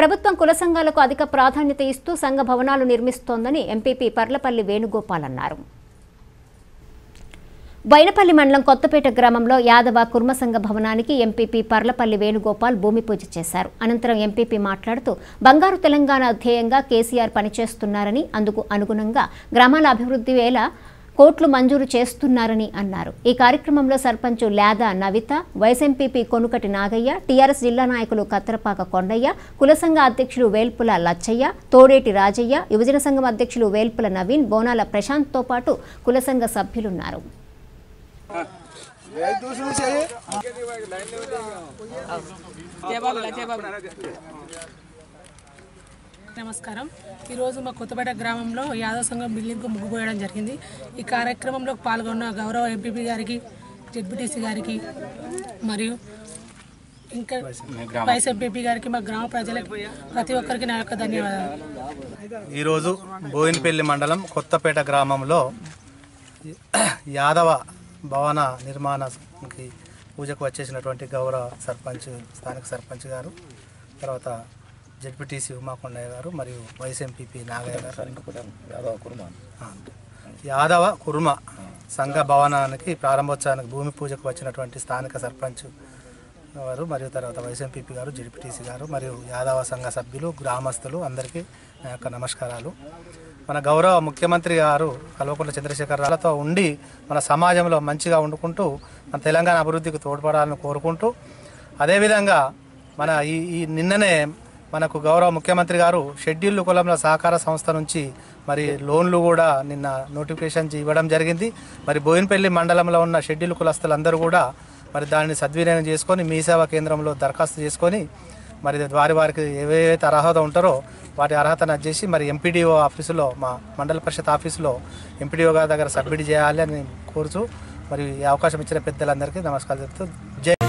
ప్రభుత్వం కుల సంఘాలకు అధిక ప్రాధాన్యత ఇస్తూ సంఘ భవనాలు నిర్మిస్తోందని ఎంపీపీ పర్లపల్లి వేణుగోపాల్ అన్నారు బైనపల్లి మండలం కొత్తపేట గ్రామంలో యాదవ కుర్మ సంఘ భవనానికి ఎంపీపీ పర్లపల్లి వేణుగోపాల్ భూమి పూజ చేశారు అనంతరం ఎంపీపీ మాట్లాడుతూ బంగారు తెలంగాణ ధ్యేయంగా కేసీఆర్ పనిచేస్తున్నారని అందుకు అనుగుణంగా గ్రామాల అభివృద్ధి వేళ కోట్లు మంజూరు చేస్తున్నారని అన్నారు ఈ కార్యక్రమంలో sarpanch Lada Navitha vice MPP Konukati Nagaiah TRS జిల్లా నాయకులు కత్తరపాక కొండయ్య కుల సంఘ అధ్యక్షులు వేల్పుల లచ్చయ్య తోడేటి రాజయ్య యువజన సంఘం అధ్యక్షులు వేల్పుల నవీన్ బోనాల ప్రశాంత్తో పాటు కుల సంఘ సభ్యులున్నారు నమస్కారం ఈరోజు మా కొత్తపేట గ్రామంలో యాదవ సంఘం బిల్డింగ్కు ముగ్గు పోయడం జరిగింది ఈ కార్యక్రమంలో పాల్గొన్న గౌరవ ఎంపీపీ గారికి జెడ్పీటీసీ గారికి మరియు ఇంకా వైస్ ఎంపీపీ గారికి మా గ్రామ ప్రజలకి ప్రతి ఒక్కరికి నా యొక్క ధన్యవాదాలు ఈరోజు బోయినపల్లి మండలం కొత్తపేట గ్రామంలో యాదవ భవన నిర్మాణానికి పూజకు వచ్చేసినటువంటి గౌరవ సర్పంచ్ స్థానిక సర్పంచ్ గారు తర్వాత జడ్పీటీసీ ఉమాకొండయ్య గారు మరియు వైస్ ఎంపీపీ నాగయ్య గారు ఆ, యాదవ కుర్మ సంఘ భవనానికి ప్రారంభోత్సవానికి భూమి పూజకు వచ్చినటువంటి స్థానిక సర్పంచ్ వారు మరియు తర్వాత వైస్ ఎంపీపీ గారు జడ్పీటీసీ గారు మరియు యాదవ సంఘ సభ్యులు గ్రామస్తులు అందరికీ నా యొక్క నమస్కారాలు మన గౌరవ ముఖ్యమంత్రి గారు కల్వకుంట్ల చంద్రశేఖర్ రావులతో ఉండి మన సమాజంలో మంచిగా వండుకుంటూ మన తెలంగాణ అభివృద్ధికి తోడ్పడాలని కోరుకుంటూ అదేవిధంగా మన ఈ ఈ నిన్ననే మనకు గౌరవ ముఖ్యమంత్రి గారు షెడ్యూల్డ్ కులంల సహకార సంస్థ నుంచి మరి లోన్లు కూడా నిన్న నోటిఫికేషన్ ఇవ్వడం జరిగింది మరి బోయినపల్లి మండలంలో ఉన్న షెడ్యూల్ కులస్తులందరూ కూడా మరి దానిని సద్వినియోగం చేసుకొని మీ సేవా కేంద్రంలో దరఖాస్తు చేసుకొని మరి వారి వారికి ఏవైతే అర్హత ఉంటారో వాటి అర్హతను చేసి మరి ఎంపీడీఓ ఆఫీసులో మా మండల పరిషత్ ఆఫీసులో ఎంపీడీఓ గారి దగ్గర సబ్మిట్ చేయాలి అని కోరుతూ మరి ఈ అవకాశం ఇచ్చిన పెద్దలందరికీ నమస్కారం చెప్తూ జై